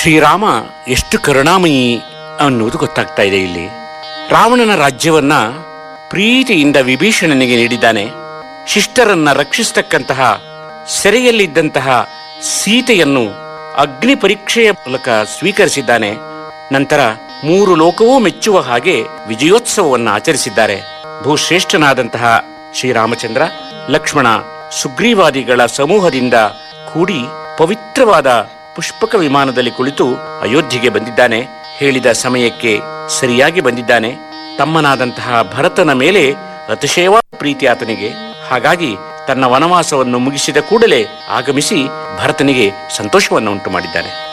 ಶ್ರೀರಾಮ ಎಷ್ಟು ಕರುಣಾಮಯಿ ಅನ್ನುವುದು ಗೊತ್ತಾಗ್ತಾ ಇದೆ ಇಲ್ಲಿ ರಾವಣನ ರಾಜ್ಯವನ್ನ ಪ್ರೀತಿಯಿಂದ ವಿಭೀಷಣನಿಗೆ ನೀಡಿದ್ದಾನೆ ಶಿಷ್ಟರನ್ನ ರಕ್ಷಿಸತಕ್ಕಂತಹ ಸೆರೆಯಲ್ಲಿದ್ದಂತಹ ಸೀತೆಯನ್ನು ಅಗ್ನಿ ಪರೀಕ್ಷೆಯ ಮೂಲಕ ಸ್ವೀಕರಿಸಿದ್ದಾನೆ ನಂತರ ಮೂರು ಲೋಕವೂ ಮೆಚ್ಚುವ ಹಾಗೆ ವಿಜಯೋತ್ಸವವನ್ನು ಆಚರಿಸಿದ್ದಾರೆ ಭೂಶ್ರೇಷ್ಠನಾದಂತಹ ಶ್ರೀರಾಮಚಂದ್ರ ಲಕ್ಷ್ಮಣ ಸುಗ್ರೀವಾದಿಗಳ ಸಮೂಹದಿಂದ ಕೂಡಿ ಪವಿತ್ರವಾದ ಪುಷ್ಪಕ ವಿಮಾನದಲ್ಲಿ ಕುಳಿತು ಅಯೋಧ್ಯೆಗೆ ಬಂದಿದ್ದಾನೆ ಹೇಳಿದ ಸಮಯಕ್ಕೆ ಸರಿಯಾಗಿ ಬಂದಿದ್ದಾನೆ ತಮ್ಮನಾದಂತಹ ಭರತನ ಮೇಲೆ ಅತಿಶಯವಾದ ಪ್ರೀತಿ ಆತನಿಗೆ ಹಾಗಾಗಿ ತನ್ನ ವನವಾಸವನ್ನು ಮುಗಿಸಿದ ಕೂಡಲೇ ಆಗಮಿಸಿ ಭರತನಿಗೆ ಸಂತೋಷವನ್ನು ಉಂಟು ಮಾಡಿದ್ದಾನೆ